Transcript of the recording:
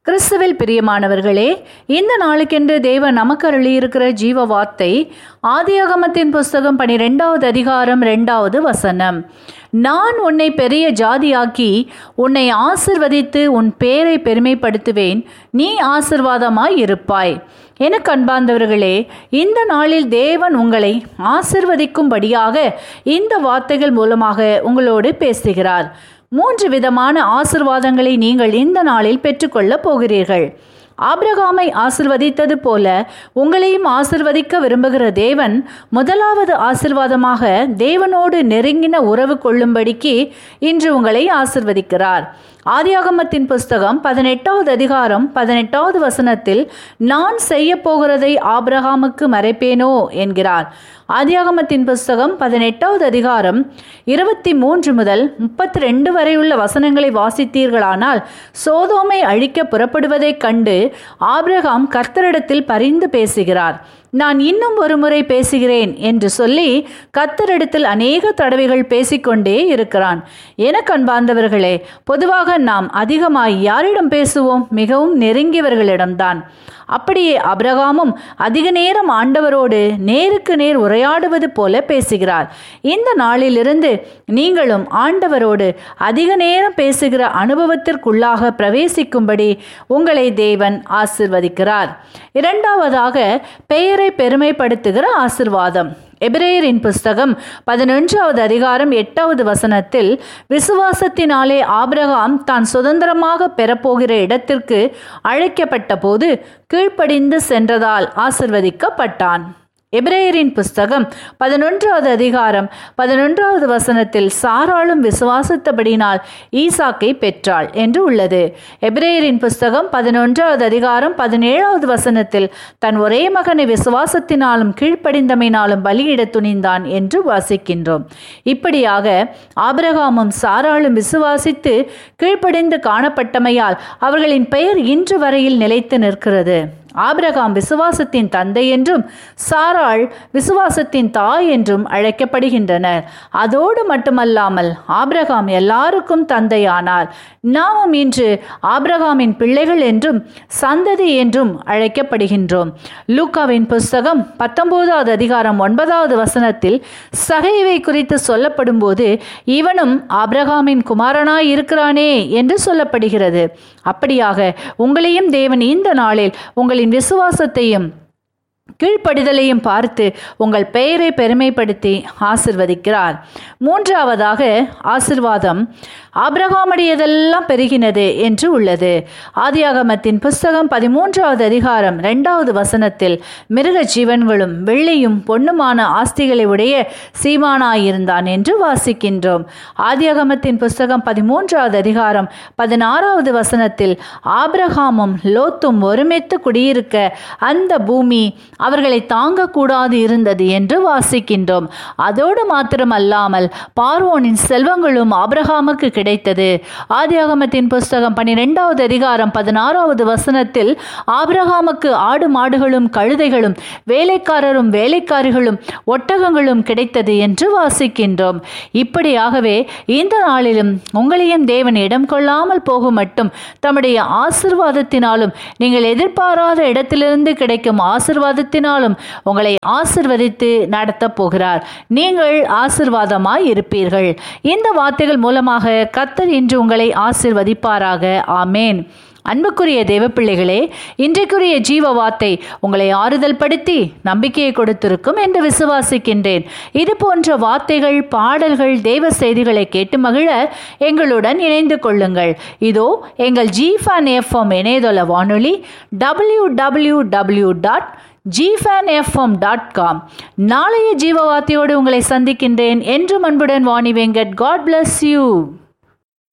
கிறிஸ்துவில் பிரியமானவர்களே இந்த நாளுக்கென்று தேவன் நமக்கு அருளியிருக்கிற ஜீவ வார்த்தை ஆதியாகமத்தின் புஸ்தகம் பனிரெண்டாவது அதிகாரம் ரெண்டாவது வசனம் நான் உன்னை பெரிய ஜாதியாக்கி உன்னை ஆசிர்வதித்து உன் பேரை பெருமைப்படுத்துவேன் நீ ஆசிர்வாதமாய் இருப்பாய் எனக்கு அன்பார்ந்தவர்களே இந்த நாளில் தேவன் உங்களை ஆசிர்வதிக்கும்படியாக இந்த வார்த்தைகள் மூலமாக உங்களோடு பேசுகிறார் மூன்று விதமான ஆசிர்வாதங்களை நீங்கள் இந்த நாளில் பெற்றுக்கொள்ளப் போகிறீர்கள் ஆபிரகாமை ஆசிர்வதித்தது போல உங்களையும் ஆசிர்வதிக்க விரும்புகிற தேவன் முதலாவது ஆசிர்வாதமாக தேவனோடு நெருங்கின உறவு கொள்ளும்படிக்கு இன்று உங்களை ஆசிர்வதிக்கிறார் ஆதியாகமத்தின் புஸ்தகம் பதினெட்டாவது அதிகாரம் பதினெட்டாவது வசனத்தில் நான் செய்ய போகிறதை ஆபிரகாமுக்கு மறைப்பேனோ என்கிறார் ஆதியாகமத்தின் புஸ்தகம் பதினெட்டாவது அதிகாரம் இருபத்தி மூன்று முதல் முப்பத்தி ரெண்டு வரை உள்ள வசனங்களை வாசித்தீர்களானால் சோதோமை அழிக்க புறப்படுவதைக் கண்டு ஆபிரகாம் கர்த்தரிடத்தில் பரிந்து பேசுகிறார் நான் இன்னும் ஒரு முறை பேசுகிறேன் என்று சொல்லி கத்தரிடத்தில் அநேக தடவைகள் பேசிக்கொண்டே இருக்கிறான் எனக்கு அன்பார்ந்தவர்களே பொதுவாக நாம் அதிகமாய் யாரிடம் பேசுவோம் மிகவும் நெருங்கியவர்களிடம்தான் அப்படியே அபிரகாமும் அதிக நேரம் ஆண்டவரோடு நேருக்கு நேர் உரையாடுவது போல பேசுகிறார் இந்த நாளிலிருந்து நீங்களும் ஆண்டவரோடு அதிக நேரம் பேசுகிற அனுபவத்திற்குள்ளாக பிரவேசிக்கும்படி உங்களை தேவன் ஆசிர்வதிக்கிறார் இரண்டாவதாக பெயரை பெருமைப்படுத்துகிற ஆசிர்வாதம் எபிரேயரின் புஸ்தகம் பதினொன்றாவது அதிகாரம் எட்டாவது வசனத்தில் விசுவாசத்தினாலே ஆபிரகாம் தான் சுதந்திரமாக பெறப்போகிற இடத்திற்கு அழைக்கப்பட்ட போது கீழ்ப்படிந்து சென்றதால் ஆசிர்வதிக்கப்பட்டான் எபிரேயரின் புஸ்தகம் பதினொன்றாவது அதிகாரம் பதினொன்றாவது வசனத்தில் சாராளும் விசுவாசித்தபடினால் ஈசாக்கை பெற்றாள் என்று உள்ளது எபிரேயரின் புஸ்தகம் பதினொன்றாவது அதிகாரம் பதினேழாவது வசனத்தில் தன் ஒரே மகனை விசுவாசத்தினாலும் கீழ்ப்படிந்தமையினாலும் பலியிட துணிந்தான் என்று வாசிக்கின்றோம் இப்படியாக ஆபிரகாமும் சாராளும் விசுவாசித்து கீழ்ப்படிந்து காணப்பட்டமையால் அவர்களின் பெயர் இன்று வரையில் நிலைத்து நிற்கிறது ஆபிரகாம் விசுவாசத்தின் தந்தை என்றும் சாராள் விசுவாசத்தின் தாய் என்றும் அழைக்கப்படுகின்றனர் அதோடு மட்டுமல்லாமல் ஆபிரகாம் எல்லாருக்கும் தந்தையானார் நாமும் இன்று ஆபிரகாமின் பிள்ளைகள் என்றும் சந்ததி என்றும் அழைக்கப்படுகின்றோம் லூக்காவின் புஸ்தகம் பத்தொன்பதாவது அதிகாரம் ஒன்பதாவது வசனத்தில் சகைவை குறித்து சொல்லப்படும் போது இவனும் ஆபிரகாமின் குமாரனாய் இருக்கிறானே என்று சொல்லப்படுகிறது அப்படியாக உங்களையும் தேவன் இந்த நாளில் உங்களின் விசுவாசத்தையும் கீழ்ப்படிதலையும் பார்த்து உங்கள் பெயரை பெருமைப்படுத்தி ஆசிர்வதிக்கிறார் மூன்றாவதாக ஆசிர்வாதம் ஆபிரகாமுடையதெல்லாம் பெருகினது என்று உள்ளது ஆதியாகமத்தின் புஸ்தகம் பதிமூன்றாவது அதிகாரம் இரண்டாவது வசனத்தில் மிருக ஜீவன்களும் வெள்ளியும் பொன்னுமான ஆஸ்திகளை உடைய சீமானாயிருந்தான் என்று வாசிக்கின்றோம் ஆதியாகமத்தின் புஸ்தகம் பதிமூன்றாவது அதிகாரம் பதினாறாவது வசனத்தில் ஆபிரகாமும் லோத்தும் ஒருமித்து குடியிருக்க அந்த பூமி அவர்களை தாங்கக்கூடாது இருந்தது என்று வாசிக்கின்றோம் அதோடு மாத்திரமல்லாமல் பார்வோனின் செல்வங்களும் ஆபிரகாமுக்கு கிடைத்தது ஆதியாகமத்தின் புஸ்தகம் பனிரெண்டாவது அதிகாரம் பதினாறாவது வசனத்தில் ஆபிரகாமுக்கு ஆடு மாடுகளும் கழுதைகளும் வேலைக்காரரும் வேலைக்காரிகளும் ஒட்டகங்களும் கிடைத்தது என்று வாசிக்கின்றோம் இப்படியாகவே இந்த நாளிலும் உங்களையும் தேவன் இடம் கொள்ளாமல் போகும் மட்டும் தம்முடைய ஆசிர்வாதத்தினாலும் நீங்கள் எதிர்பாராத இடத்திலிருந்து கிடைக்கும் ஆசிர்வாதத்தினாலும் உங்களை ஆசிர்வதித்து நடத்தப் போகிறார் நீங்கள் ஆசிர்வாதமாய் இருப்பீர்கள் இந்த வார்த்தைகள் மூலமாக கத்தர் இன்று உங்களை ஆசிர்வதிப்பாராக ஆமேன் அன்புக்குரிய தேவப்பிள்ளைகளே இன்றைக்குரிய ஜீவ வார்த்தை உங்களை ஆறுதல் படுத்தி நம்பிக்கையை கொடுத்திருக்கும் என்று விசுவாசிக்கின்றேன் இது போன்ற வார்த்தைகள் பாடல்கள் தேவ செய்திகளை கேட்டு மகிழ எங்களுடன் இணைந்து கொள்ளுங்கள் இதோ எங்கள் ஜிஃபான் எஃப்எம் இணையதள வானொலி டபிள்யூ டபிள்யூ டபிள்யூ டாட் ஜிஃபேன் எஃப்எம் டாட் காம் நாளைய ஜீவ வார்த்தையோடு உங்களை சந்திக்கின்றேன் என்றும் அன்புடன் Vani Venkat God bless you